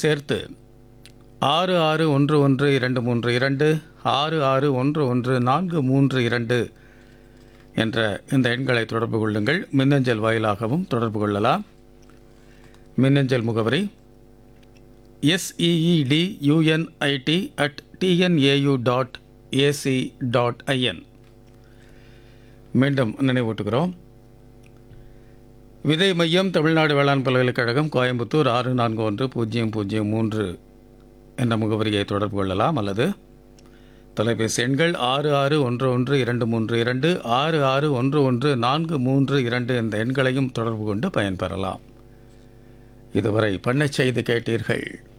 சேர்த்து ஆறு ஆறு ஒன்று ஒன்று இரண்டு மூன்று இரண்டு ஆறு ஆறு ஒன்று ஒன்று நான்கு மூன்று இரண்டு என்ற இந்த எண்களை தொடர்பு கொள்ளுங்கள் மின்னஞ்சல் வாயிலாகவும் தொடர்பு கொள்ளலாம் மின்னஞ்சல் முகவரி SEED UNIT at TNAU dot AC dot IN மீண்டும் நினைவூட்டுகிறோம் விதை மையம் தமிழ்நாடு வேளாண் பல்கலைக்கழகம் கோயம்புத்தூர் ஆறு நான்கு ஒன்று பூஜ்ஜியம் பூஜ்ஜியம் மூன்று என்ற முகவரியை தொடர்பு கொள்ளலாம் அல்லது தொலைபேசி எண்கள் ஆறு ஆறு ஒன்று ஒன்று இரண்டு மூன்று இரண்டு ஆறு ஆறு ஒன்று ஒன்று நான்கு மூன்று இரண்டு இந்த எண்களையும் தொடர்பு கொண்டு பயன்பெறலாம் இதுவரை பண்ணைச் செய்தி கேட்டீர்கள்